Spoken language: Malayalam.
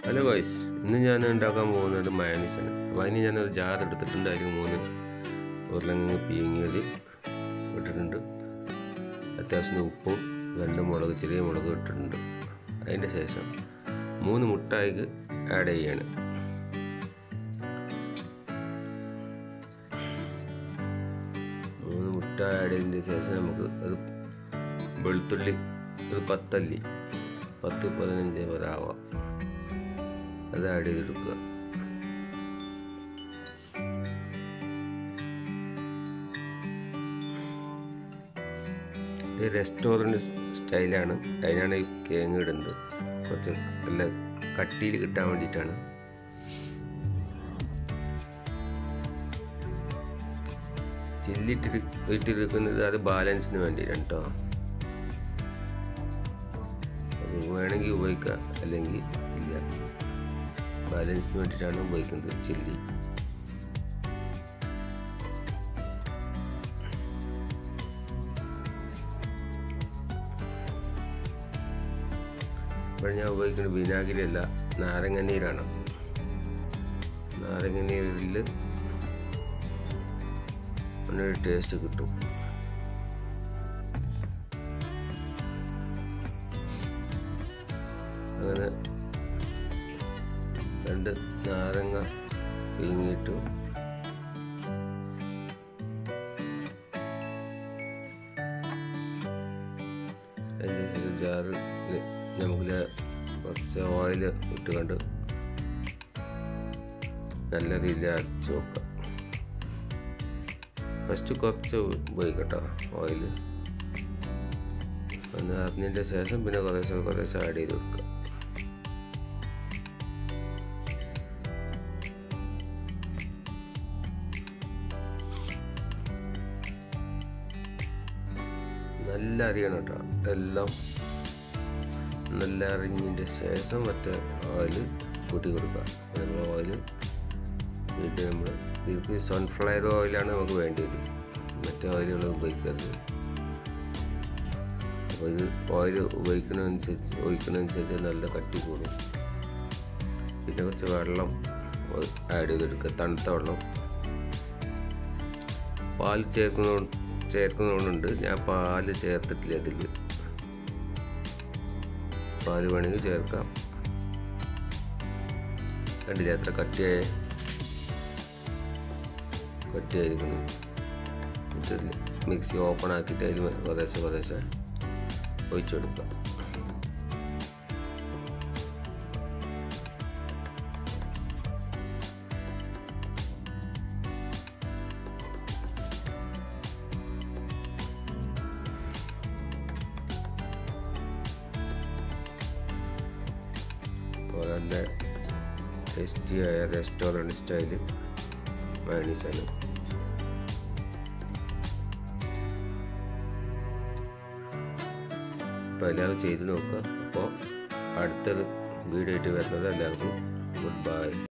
ഹലോ വൈസ് ഇന്ന് ഞാൻ ഉണ്ടാക്കാൻ പോകുന്നത് മയണീസാണ് അപ്പോൾ അതിന് ഞാനത് ജാർ എടുത്തിട്ടുണ്ട് അതിൽ മൂന്ന് ഉരുളങ്ങ് പീങ്ങിയത് ഇട്ടിട്ടുണ്ട് അത്യാവശ്യം ഉപ്പും രണ്ട് മുളക് ചെറിയ മുളക് ഇട്ടിട്ടുണ്ട് അതിൻ്റെ ശേഷം മൂന്ന് മുട്ടായിക്ക് ആഡ് ചെയ്യാണ് മൂന്ന് മുട്ട ആഡ് ചെയ്തതിന് ശേഷം നമുക്ക് അത് വെളുത്തുള്ളി ഒരു പത്തല്ലി പത്ത് പതിനഞ്ച് വരെ ആവാം അത് ആഡ് ചെയ്തെടുക്കുക ഇത് റെസ്റ്റോറൻറ്റ് സ്റ്റൈലാണ് അതിനാണ് ഈ കേങ്ങ് ഇടുന്നത് കുറച്ച് നല്ല കട്ടിയിൽ കിട്ടാൻ വേണ്ടിയിട്ടാണ് ചില്ലിട്ട് ഇട്ടിരിക്കുന്നത് അത് ബാലൻസിന് വേണ്ടിയിട്ടാണ് കേട്ടോ അത് വേണമെങ്കിൽ ഉപയോഗിക്കാം അല്ലെങ്കിൽ ഇല്ല ബാലൻസിന് വേണ്ടിയിട്ടാണ് ഉപയോഗിക്കുന്നത് ചില്ലി ഇപ്പോൾ ഞാൻ ഉപയോഗിക്കുന്നത് വിനാഗിരി അല്ല നാരങ്ങ നീരാണ് നാരങ്ങ നീരിൽ ഒന്നൊരു ടേസ്റ്റ് കിട്ടും അങ്ങനെ രണ്ട് നാരങ്ങ പിഴിഞ്ഞിട്ടു അതിൻ്റെ ശേഷം ജാറ് നമുക്ക് കുറച്ച് ഓയിൽ ഇട്ട് കണ്ട് നല്ല രീതിയിൽ അരച്ച് നോക്കാം ഫസ്റ്റ് കുറച്ച് ഉപയോഗിക്കട്ടോ ഓയിൽ ഒന്ന് അറിഞ്ഞതിൻ്റെ ശേഷം പിന്നെ കുറേശ്ശെ കുറേശ്ശെ ആഡ് ചെയ്ത് കൊടുക്കുക നല്ല അറിയണം കേട്ടോ എല്ലാം നല്ല അറിഞ്ഞതിൻ്റെ ശേഷം മറ്റേ ഓയിൽ കൂട്ടി കൊടുക്കുക നമ്മൾ ഓയിൽ വീട്ടിൽ നമ്മൾ ഇതിற்கு സൺഫ്ലവർ ഓയിലാണ് നമുക്ക് വേണ്ടത് മറ്റേ ഓയിലുകൾ ഉപയോഗിക്കരുത് അപ്പോൾ ഇത് ഓയിൽ ഉപയോഗിക്കുന്നതനുസരിച്ച് ഒഴിക്കുന്നതനുസരിച്ച് നല്ല കട്ടി കൂടും പിന്നെ കുറച്ച് വെള്ളം ആഡ് ചെയ്തെടുക്കുക തണുത്ത വെള്ളം പാൽ ചേർക്കുന്ന ചേർക്കുന്നതുകൊണ്ടുണ്ട് ഞാൻ പാല് ചേർത്തിട്ടില്ല ഇതിൽ പാല് വേണമെങ്കിൽ ചേർക്കാം കണ്ടില്ല എത്ര കട്ടിയായ കട്ടിയായിരിക്കുന്നു എന്നിട്ട് മിക്സി ഓപ്പൺ ആക്കിയിട്ട് അതിൽ കുറേശ്ശെ കുറേശ്ശെ ഒഴിച്ചു കൊടുക്കാം നല്ല ടേസ്റ്റിയായ റെസ്റ്റോറൻറ്റ് സ്റ്റൈല് മയണീസാണ് അപ്പോൾ എല്ലാവരും ചെയ്ത് നോക്കുക അപ്പോൾ അടുത്തൊരു വീഡിയോ ആയിട്ട് വരുന്നത് എല്ലാവർക്കും ഗുഡ് ബൈ